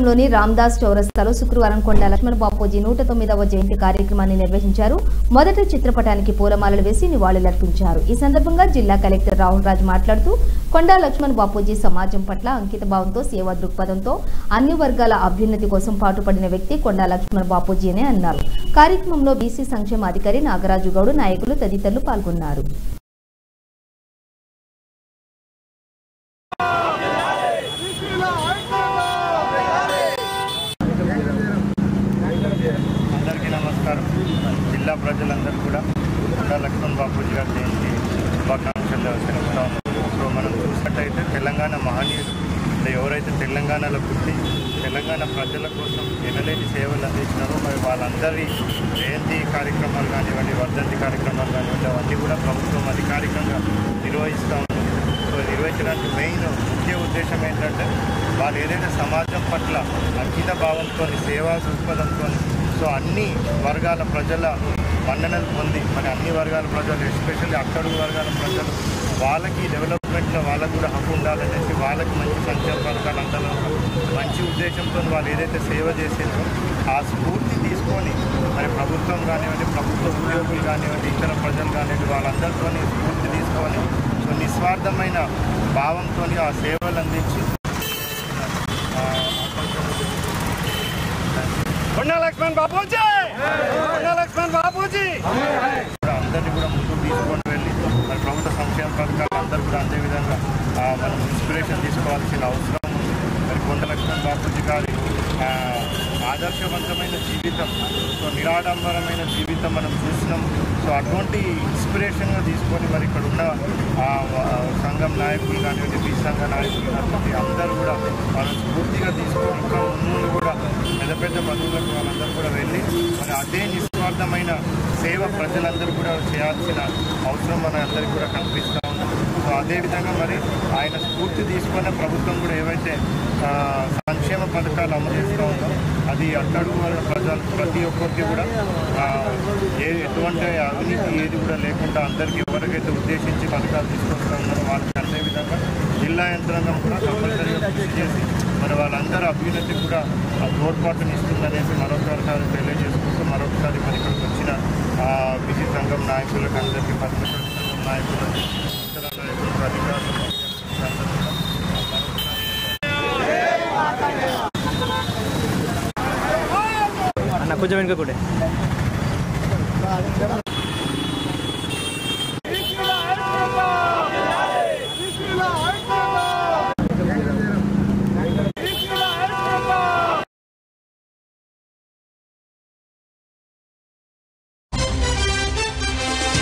పట్టణంలోని రామ్దాస్ చౌరస్తాలో శుక్రవారం కొండ లక్ష్మణ బాపూజీ నూట తొమ్మిదవ జయంతి కార్యక్రమాన్ని నిర్వహించారు మొదట చిత్రపటానికి పూలమాలలు వేసి నివాళులర్పించారు ఈ సందర్భంగా జిల్లా కలెక్టర్ రాహుల్ రాజ్ మాట్లాడుతూ కొండా లక్ష్మణ్ బాపూజీ సమాజం పట్ల అంకిత భావంతో సేవా దృక్పథంతో అన్ని వర్గాల అభ్యున్నతి కోసం పాటుపడిన వ్యక్తి కొండా లక్ష్మణ్ బాపూజీ అని అన్నారు కార్యక్రమంలో బీసీ సంక్షేమ అధికారి నాగరాజు గౌడ్ నాయకులు తదితరులు పాల్గొన్నారు అందరికీ నమస్కారం జిల్లా ప్రజలందరూ కూడా కొండా లక్ష్మణ్ బాపూజీ గారి జయంతి శుభాకాంక్షలు తెలుపుతాం సో మనం చూసినట్టయితే తెలంగాణ మహనీయులు అంటే ఎవరైతే తెలంగాణలో పుట్టి తెలంగాణ ప్రజల కోసం ఎనలేని సేవలు అందించినారో మరి వాళ్ళందరి జయంతి కార్యక్రమాలు కానివ్వండి వర్ధంతి కార్యక్రమాలు కానివ్వండి అవన్నీ కూడా ప్రభుత్వం అధికారికంగా నిర్వహిస్తూ ఉంది సో నిర్వహించడానికి మెయిన్ ముఖ్య ఉద్దేశం ఏంటంటే వాళ్ళు ఏదైతే సమాజం పట్ల అంకిత భావంతో సేవా దృక్పథంతో సో అన్ని వర్గాల ప్రజల మన్ననలు పొంది మరి అన్ని వర్గాల ప్రజలు ఎస్పెషల్లీ అట్టడుగు వర్గాల ప్రజలు వాళ్ళకి డెవలప్మెంట్లో వాళ్ళకు కూడా హక్కు ఉండాలనేసి వాళ్ళకి మంచి సంక్షేమ పథకాలు అందరూ మంచి ఉద్దేశంతో వాళ్ళు ఏదైతే సేవ చేసిందో ఆ స్ఫూర్తి తీసుకొని మరి ప్రభుత్వం కానివ్వండి ప్రభుత్వ ఉద్యోగులు కానివ్వండి ఇతర ప్రజలు కానివ్వండి వాళ్ళందరితో స్ఫూర్తి తీసుకొని సో నిస్వార్థమైన భావంతో ఆ సేవలు అందించి ఆ, కొండా లక్ష్మణ్ బాపూజీ కొండా లక్ష్మణ్ బాపూజీ కూడా అందరినీ కూడా ముందుకు తీసుకొని వెళ్ళి మరి ప్రభుత్వ సంక్షేమ పథకాలు అందరూ కూడా అందే విధంగా ఆ, మనం ఇన్స్పిరేషన్ తీసుకోవాల్సిన అవసరం ఉంది మరి కొండ లక్ష్మణ్ బాపూజీ గారి ఆ, ఆదర్శవంతమైన జీవితం సో నిరాడంబరమైన జీవితం మనం చూసినాం సో అటువంటి ఇన్స్పిరేషన్గా తీసుకొని మరి ఇక్కడ ఉన్న ఆ, ఆ, సంఘం నాయకులు కానివ్వండి బీ సంఘ నాయకులు కానివ్వండి అందరూ కూడా వాళ్ళు స్ఫూర్తిగా తీసుకొని ఇంకా ముందు కూడా పెద్ద పెద్ద పదవులకు వాళ్ళందరూ కూడా వెళ్ళి మరి అదే నిస్వార్థమైన సేవ ప్రజలందరూ కూడా చేయాల్సిన అవసరం మన అందరికీ కూడా కనిపిస్తూ ఉంది సో అదేవిధంగా మరి ఆయన స్ఫూర్తి తీసుకున్న ప్రభుత్వం కూడా ఏవైతే ఆ, సంక్షేమ పథకాలు అమలు చేస్తూ ఉందో అది అట్టడుగు వర్గ ప్రజలు ప్రతి ఒక్కరికి కూడా ఆ, ఏ ఎటువంటి అవినీతి ఏది కూడా లేకుండా అందరికీ ఎవరికైతే ఉద్దేశించి పథకాలు తీసుకొస్తూ ఉన్నారో వాళ్ళకి అందే విధంగా జిల్లా యంత్రాంగం కూడా తప్పనిసరిగా కృషి చేసి మరి వాళ్ళందరూ అభ్యున్నతి కూడా ఆ తోడ్పాటుని ఇస్తుందనేసి మరొకసారి తెలియజేసుకుంటూ మరొకసారి మరి ఇక్కడికి వచ్చిన ఆ, బీసీ సంఘం నాయకులకు అందరికీ పద్మశాలి సంఘం నాయకులకు ఇతర నాయకులకు అధికారులకు అందరికీ కూడా అన్న కొంచెం వెనుక కూడా